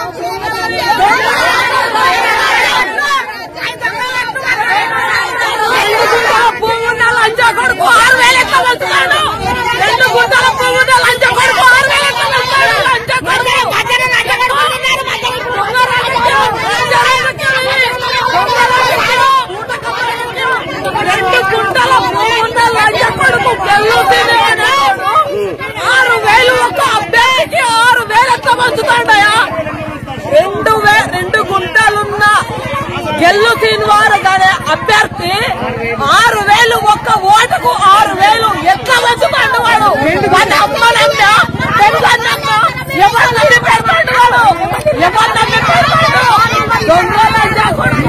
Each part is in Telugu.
రెండు గుంటల భూమున్న లంచ కొడుకు గెల్లు తినేవాడు. ఆరు వేలు ఒక అభ్యర్థికి ఆరు వేలు ఎట్లా పంచుతాడయా రెండు వే రెండు గుంటలున్న గెల్లు తినవారు కానీ అభ్యర్థి ఆరు వేలు ఒక్క ఓటుకు ఆరు వేలు ఎట్లా పంచుతాడు వాడు వాడి అమ్మనమ్మా పెద్దన్నమ్మా ఎవరు నమ్మి పెడతాడు వాడు ఎవరు నమ్మి పెడతాడు దొంగ లంచ కొడుకు.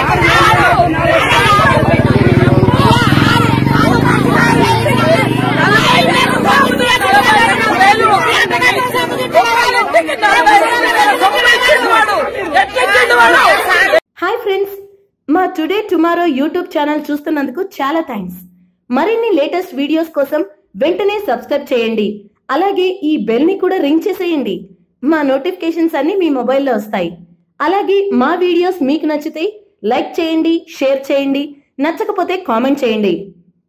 హాయ్ ఫ్రెండ్స్ మా టుడే టుమారో యూట్యూబ్ ఛానల్ చూస్తున్నందుకు చాలా థ్యాంక్స్ మరిన్ని లేటెస్ట్ వీడియోస్ కోసం వెంటనే సబ్స్క్రైబ్ చేయండి అలాగే ఈ బెల్ ని కూడా రింగ్ చేసేయండి మా నోటిఫికేషన్స్ అన్ని మీ మొబైల్లో వస్తాయి అలాగే మా వీడియోస్ మీకు నచ్చితే లైక్ చేయండి షేర్ చేయండి నచ్చకపోతే కామెంట్ చేయండి